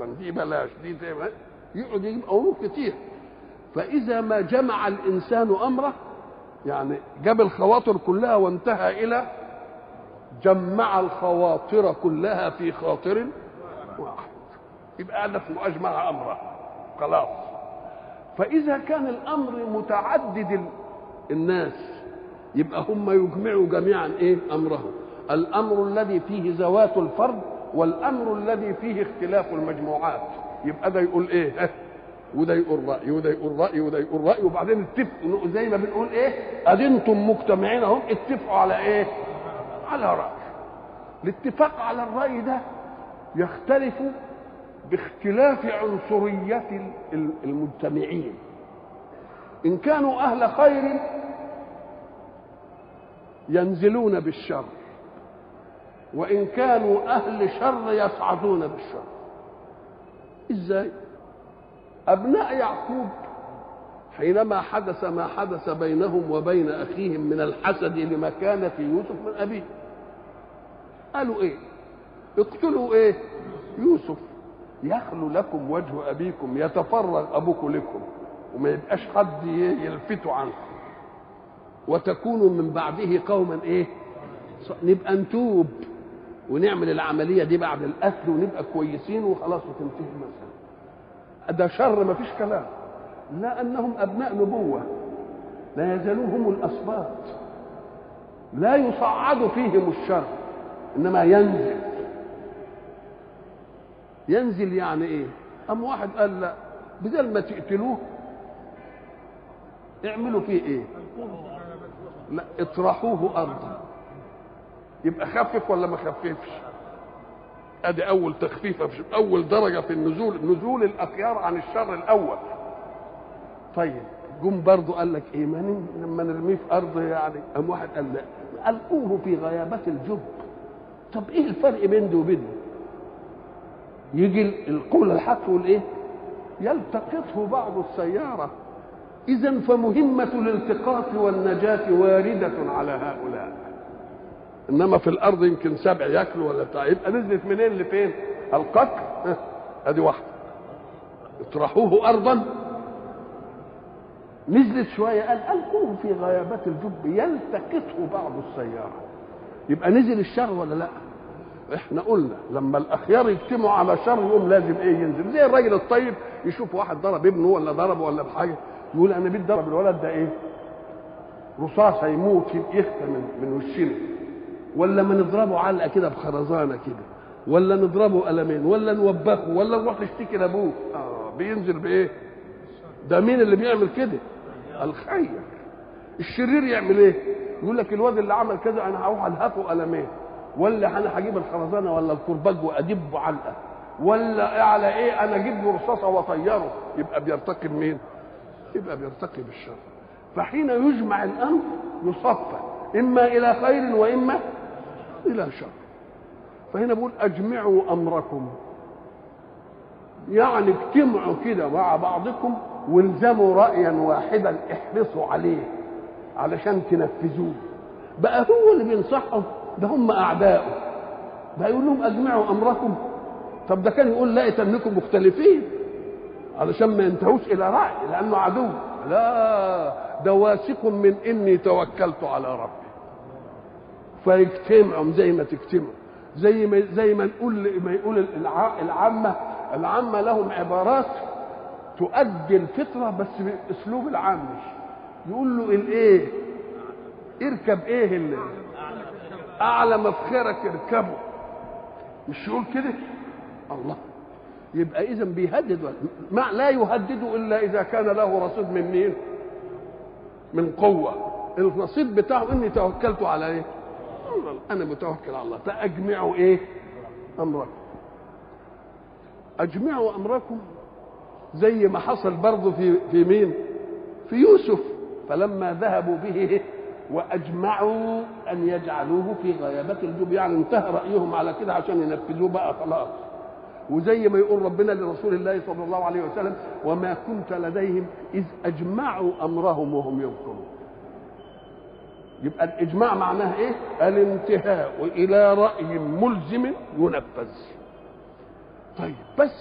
احسن دي بلاش دي زي ما يقعد يجيب امور كتير فاذا ما جمع الانسان امره يعني جاب الخواطر كلها وانتهى الى جمع الخواطر كلها في خاطر واحد يبقى هذا اسمه اجمع امره خلاص فاذا كان الامر متعدد ال- الناس يبقى هم يجمعوا جميعا ايه امرهم الامر الذي فيه زوات الفرد والامر الذي فيه اختلاف المجموعات يبقى ده يقول ايه ها؟ وده يقول راي وده يقول راي وده يقول راي وبعدين اتفقوا زي ما بنقول ايه ادي انتم مجتمعين اهم اتفقوا على ايه على راي الاتفاق على الراي ده يختلف باختلاف عنصرية ال- المجتمعين إن كانوا أهل خير ينزلون بالشر وإن كانوا أهل شر يصعدون بالشر إزاي؟ أبناء يعقوب حينما حدث ما حدث بينهم وبين أخيهم من الحسد لمكانة يوسف من أبيه قالوا إيه؟ اقتلوا إيه؟ يوسف يخلو لكم وجه أبيكم يتفرغ أبوكم لكم وما يبقاش حد يلفتوا عنكم وتكونوا من بعده قوما ايه ص- نبقى نتوب ونعمل العملية دي بعد القتل ونبقى كويسين وخلاص وتنتهي المسألة ده شر ما فيش كلام لا أنهم أبناء نبوة لا يزالون هم الأسباط لا يصعد فيهم الشر إنما ينزل ينزل يعني إيه أم واحد قال لا بدل ما تقتلوه اعملوا فيه ايه لا اطرحوه ارضا يبقى خفف ولا ما خففش ادي اول تخفيفه في اول درجه في النزول نزول الاخيار عن الشر الاول طيب جم برضه قال لك ايه ما نم- لما نرميه في ارض يعني قام واحد قال لا القوه في غيابات الجب طب ايه الفرق بين ده وبين ده يجي القول الحق والايه يلتقطه بعض السياره إذا فمهمة الالتقاط والنجاة واردة على هؤلاء إنما في الأرض يمكن سبع ياكلوا ولا بتاع يبقى نزلت منين لفين؟ القتل ها، أدي واحدة اطرحوه أرضا نزلت شوية قال ألقوه في غيابات الجب يلتقطه بعض السيارة يبقى نزل الشر ولا لا؟ احنا قلنا لما الاخيار يجتمعوا على شر يقوم لازم ايه ينزل زي الراجل الطيب يشوف واحد ضرب ابنه ولا ضربه ولا بحاجه يقول انا بيت ضرب الولد ده ايه رصاص هيموت يخفى من من وشنا ولا ما نضربه علقه كده بخرزانه كده ولا نضربه قلمين ولا نوبخه ولا نروح نشتكي لابوه اه بينزل بايه ده مين اللي بيعمل كده الخير الشرير يعمل ايه يقول لك الواد اللي عمل كذا انا هروح الهفه قلمين ولا انا هجيب الخرزانه ولا الكرباج وادبه علقه ولا على ايه انا اجيب له رصاصه واطيره يبقى بيرتكب مين يبقى بيرتكب الشر فحين يجمع الامر يصفى اما الى خير واما الى شر فهنا بقول اجمعوا امركم يعني اجتمعوا كده مع بعضكم والزموا رايا واحدا احرصوا عليه علشان تنفذوه بقى هو اللي بينصحهم ده هم اعدائه ده يقول لهم اجمعوا امركم طب ده كان يقول لا انكم مختلفين علشان ما ينتهوش الى راي لانه عدو لا ده واثق من اني توكلت على ربي فيجتمعوا زي ما تجتمعوا زي ما زي ما نقول ما يقول الع- العامه العامه لهم عبارات تؤدي الفطره بس باسلوب العامي يقول له الايه اركب ايه اللي اعلى مفخرك اركبه مش يقول كده الله يبقى اذا بيهدد ولا- ما لا يهدد الا اذا كان له رصيد من مين من قوه الرصيد بتاعه اني توكلت على ايه انا متوكل على الله فاجمعوا ايه امركم اجمعوا امركم زي ما حصل برضه في في مين في يوسف فلما ذهبوا به واجمعوا ان يجعلوه في غيابات الجب يعني انتهى رايهم على كده عشان ينفذوه بقى خلاص وزي ما يقول ربنا لرسول الله صلى الله عليه وسلم وما كنت لديهم اذ اجمعوا امرهم وهم يمكرون يبقى الاجماع معناه ايه الانتهاء الى راي ملزم ينفذ طيب بس